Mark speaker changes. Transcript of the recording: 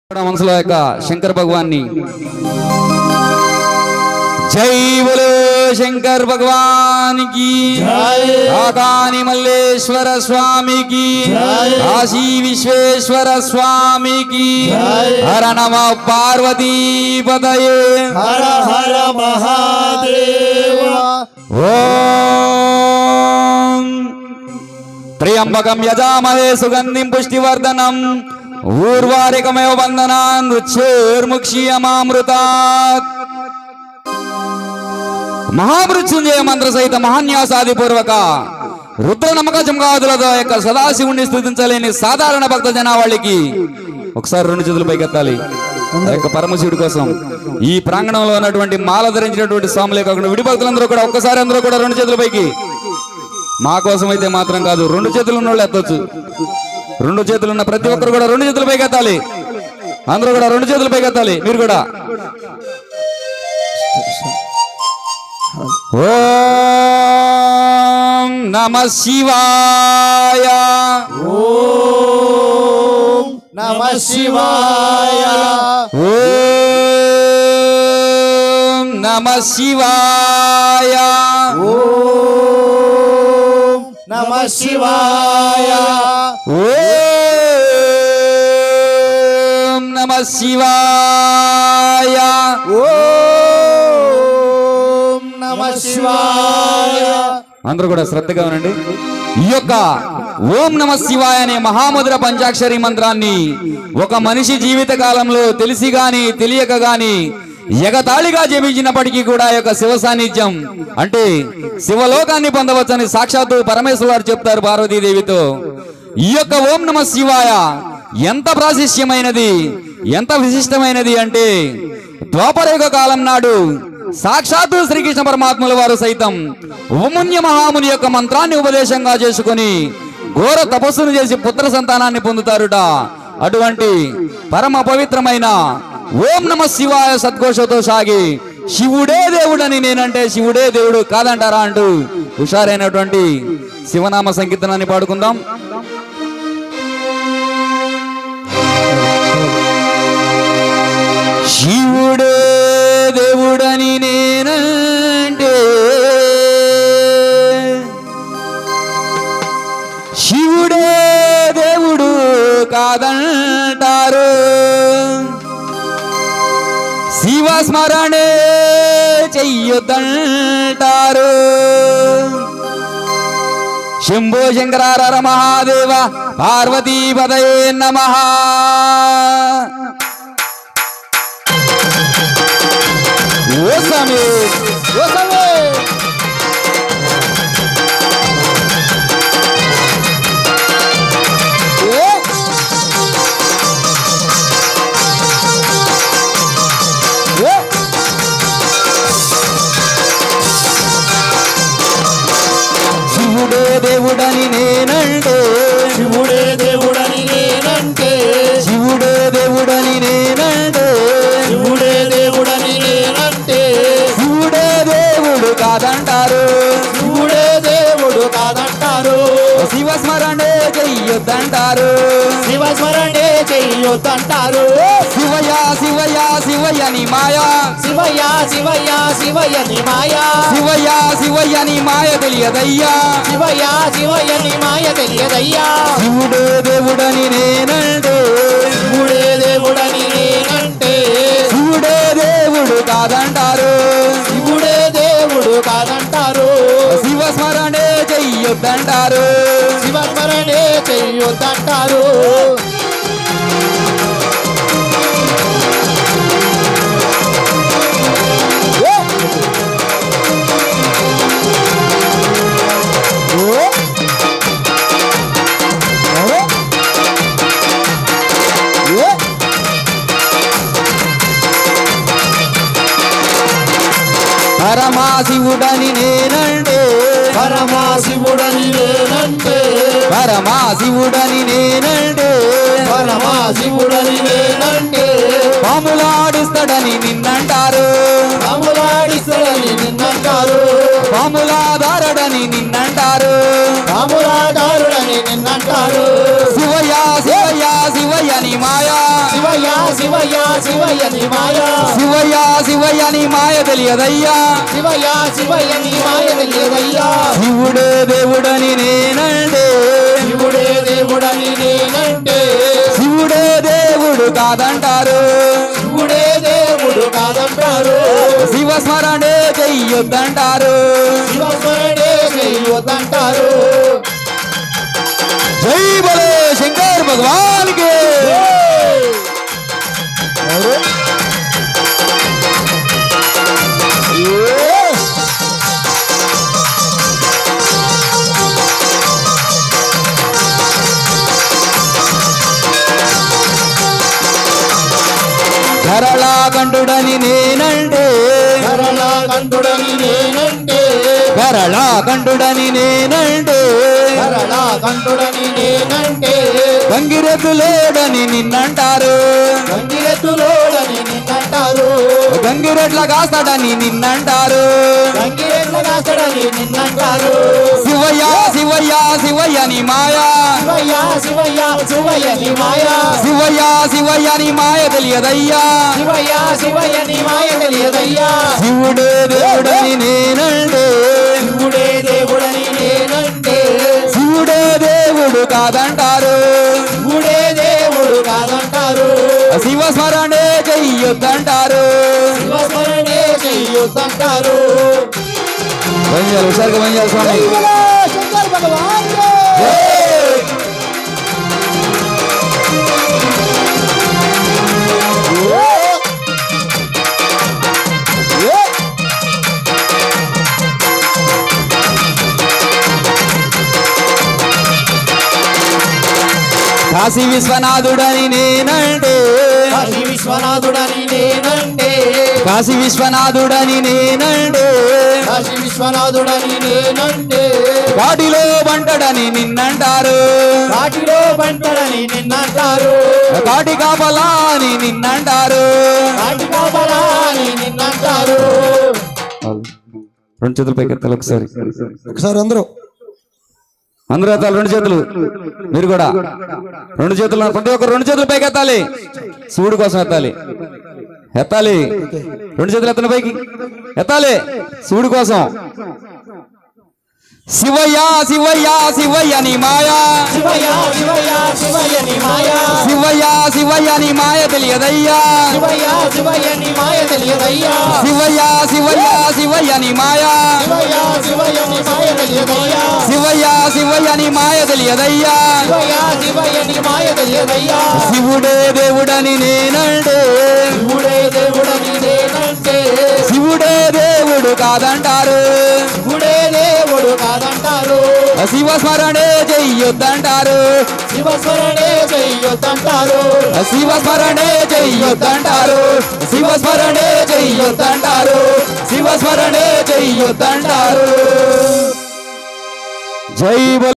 Speaker 1: కూడా మనసులో యొక్క శంకర్ భగవాన్ని జై బోలో శంకర్ భగవానికి కాకాని మల్లేశ్వర స్వామికి కాశీ విశ్వేశ్వర స్వామికి హర నమ పార్వతీ పదయే
Speaker 2: హర హర మహాదేవ
Speaker 1: ఓం త్ర్యంబకం యజామహే సుగంధిం పుష్టివర్ధనం ఊర్వారికమేవ బంధనాన్ మృత్యుర్ముక్షీయమామృతాత్ మహామృత్యుంజయ మంత్ర సహిత మహాన్యాసాది పూర్వక రుద్ర నమ్మక చమకాదులతో యొక్క సదాశివుణ్ణి స్థుతించలేని సాధారణ భక్త జనావళికి ఒకసారి రెండు చేతులు పైకెత్తాలి ఆ యొక్క పరమశివుడి కోసం ఈ ప్రాంగణంలో ఉన్నటువంటి మాల ధరించినటువంటి స్వాములే కాకుండా విడి భక్తులందరూ కూడా ఒక్కసారి అందరూ కూడా రెండు చేతుల పైకి మా కోసం అయితే మాత్రం కాదు రెండు చేతులు ఉన్న వాళ్ళు ఎత్తవచ్చు రెండు చేతులు ఉన్న ప్రతి ఒక్కరు కూడా రెండు చేతుల పైకి ఎత్తాలి అందరూ కూడా రెండు చేతుల పైకి ఎత్తాలి మీరు కూడా ఓం నమ శివాయ
Speaker 2: ఓం నమ శివాయ
Speaker 1: ఓం నమ శివాయ
Speaker 2: ఓం నమ శివాయ
Speaker 1: ఓం నమ శివాయ
Speaker 2: ఓం నమ శివాయ
Speaker 1: అందరూ కూడా శ్రద్ధగా ఉండండి ఈ యొక్క ఓం నమ శివాయ అనే మహాముద్ర పంచాక్షరి మంత్రాన్ని ఒక మనిషి జీవిత కాలంలో తెలిసి గాని తెలియక గాని ఎగతాళిగా జపించినప్పటికీ కూడా ఈ యొక్క శివ సాన్నిధ్యం అంటే శివలోకాన్ని పొందవచ్చని సాక్షాత్తు పరమేశ్వరు వారు చెప్తారు పార్వతీదేవితో ఈ యొక్క ఓం నమ శివాయ ఎంత ప్రాశిష్యమైనది ఎంత విశిష్టమైనది అంటే ద్వాపరయుగ కాలం నాడు సాక్షాత్తు శ్రీకృష్ణ పరమాత్ముల వారు సైతం ఉపమున్య మహాముని యొక్క మంత్రాన్ని ఉపదేశంగా చేసుకొని ఘోర తపస్సును చేసి పుత్ర సంతానాన్ని పొందుతారుట అటువంటి పరమ పవిత్రమైన ఓం నమ శివాయ సద్ఘోషతో సాగి శివుడే దేవుడని నేనంటే శివుడే దేవుడు కాదంటారా అంటూ హుషారైనటువంటి శివనామ సంకీర్తనాన్ని పాడుకుందాం శివుడే దేవుడని నేనంటే శివుడే దేవుడు కాదంటారు శివస్మరణే చెయ్యొద్దంటారు శంభో శంకరార మహాదేవ పార్వతీ పదయే నమః ఓ స్వామి ఓ స్వామి ఓ ఓ శివుడే దేవుడని నేనంటే
Speaker 2: శివుడే దేవుడని నేనంటే
Speaker 1: శివుడే దేవుడని నేనంటే
Speaker 2: శివుడే దేవుడని నేనంటే
Speaker 1: శివుడే దేవుడు కాదంటారు
Speaker 2: శివుడే దేవుడు కాదంటారు
Speaker 1: శివస్మరణే చెయ్యొద్దంటారు
Speaker 2: శివస్మరణే చెయ్యొద్దంటారు
Speaker 1: శివయ శివయ శివయని మాయా
Speaker 2: శివయ్య శివయ్య శివయ్యని మాయా
Speaker 1: శివయ శివయని మాయ తెలియదయ్యా
Speaker 2: శివయ్య శివయ్యని మాయ తెలియదయ్యా
Speaker 1: శివుడే దేవుడని నేనంటే
Speaker 2: శివుడే దేవుడని నేనంటే
Speaker 1: శివుడే దేవుడు కాదంటారు
Speaker 2: శివుడే దేవుడు కాదంటారు
Speaker 1: శివస్మరణే చెయ్యొద్దంటారు
Speaker 2: శివస్మరణే చెయ్యొద్దంటారు
Speaker 1: పరమాశివుడని నేనంటే
Speaker 2: పరమా శివుడని నేనంటే
Speaker 1: పరమాశివుడని నేనంటే
Speaker 2: పరమా శివుడని నేనంటే
Speaker 1: పాములాడిస్తాడని నిన్నంటారు
Speaker 2: రాములాడిసరని నిన్నంటారు
Speaker 1: పాములాదారడని నిన్నంటారు
Speaker 2: రాములాడారుడని నిన్నంటారు
Speaker 1: శివయ శివయ శివయని మాయా
Speaker 2: శివయ్య శివయ్య శివయ్య నీ మాయ
Speaker 1: శివయ్య శివయ్య నీ మాయ తెలియదయ్యా
Speaker 2: శివయ్య శివయ్య నీ మాయ తెలియదయ్యా
Speaker 1: శివుడే దేవుడని నేనండే
Speaker 2: శివుడే దేవుడని నేనంటే
Speaker 1: శివుడే దేవుడు కాదంటారు
Speaker 2: శివుడే దేవుడు కాదంటారు
Speaker 1: శివస్మరణే చెయ్యొద్దంటారు
Speaker 2: శివస్మరణే చెయ్యొద్దంటారు
Speaker 1: జై బలే శంకర్ భగవాన్ కే ధరళా కంఠుడని నేనంటే
Speaker 2: కరళా కంఠుడని నేనంటే
Speaker 1: ధరళా కంఠుడని నేనంటే
Speaker 2: కరళా కంఠుడని నేనంటే
Speaker 1: గంగిరెద్దులేడని నిన్నంటారు
Speaker 2: గంగిరెద్దులోడని నిన్నంటారు
Speaker 1: గంగిరెడ్ల కాస్తాడని నిన్నంటారు
Speaker 2: గంగిరెద్ల కాసడని నిన్నంటారు
Speaker 1: శివయ్య శివయ్య శివయ్య నీ మాయా
Speaker 2: శివయ్య శివయ్య శివయ్య నీ మాయ
Speaker 1: శివయ్య శివయ్య నీ మాయ తెలియదయ్యా
Speaker 2: శివయ్య శివయ్య నీ మాయ తెలియదయ్యా
Speaker 1: శివుడే దేవుడని నేనంటే
Speaker 2: శివుడే దేవుడని నేనంటే
Speaker 1: శివుడే దేవుడు కాదంటారు
Speaker 2: శివుడే దేవుడు కాదంటారు
Speaker 1: శివస్మరణే చెయ్యొద్దంటారు
Speaker 2: శివస్మరణే చెయ్యొద్దంటారు
Speaker 1: వంజాలు హుషారుగా వంజాలు స్వామి
Speaker 2: శంకర్ భగవాన్
Speaker 1: కాశీ విశ్వనాథుడని నేనంటే
Speaker 2: కాశీ విశ్వనాథుడని నేనంటే
Speaker 1: కాశీ విశ్వనాథుడని నేనంటే
Speaker 2: కాశీ విశ్వనాథుడని నేనంటే
Speaker 1: వాటిలో బంటడని నిన్నంటారు
Speaker 2: వాటిలో బంటడని నిన్నంటారు
Speaker 1: కాటి కాపలా అని నిన్నంటారు
Speaker 2: వాటి కాపలా అని నిన్నంటారు
Speaker 1: రెండు చేతులు పైకెత్తాలి ఒకసారి
Speaker 2: ఒకసారి అందరూ
Speaker 1: అందరూ ఎత్తాలి రెండు చేతులు మీరు కూడా రెండు చేతులు ప్రతి ఒక్కరు రెండు చేతులు పైకి ఎత్తాలి శివుడి కోసం ఎత్తాలి ఎత్తాలి రెండు చేతులు ఎత్తండి పైకి ఎత్తాలి శివుడి కోసం శివయ్య శివయ్య శివయ్య నీ మాయా
Speaker 2: శివయ్య శివయ్య శివయ్య నీ మాయ
Speaker 1: శివయ్య శివయ్య నీ మాయ తెలియదయ్యా
Speaker 2: శివయ్య శివయ్య నీ మాయ తెలియదయ్యా
Speaker 1: శివయ్య శివయ్య శివయ్య నీ మాయా
Speaker 2: శివయ్య శివయ్య నీ మాయ తెలియదయ్యా
Speaker 1: శివయ్య శివయ్య నీ మాయ తెలియదయ్యా
Speaker 2: శివయ్య శివయ్య నీ మాయ తెలియదయ్యా
Speaker 1: శివుడే దేవుడని నేనంటే
Speaker 2: శివుడే దేవుడని నేనంటే
Speaker 1: శివుడే దేవుడు కాదంటారు
Speaker 2: శివుడే దేవుడు కాదంటారు
Speaker 1: శివస్మరణే చెయ్యొద్దంటారు
Speaker 2: శివస్మరణే చెయ్యొద్దంటారు
Speaker 1: శివస్మరణే చెయ్యొద్దంటారు శివస్మరణే చెయ్యొద్దంటారు శివస్మరణే చెయ్యొద్దంటారు జై బోలో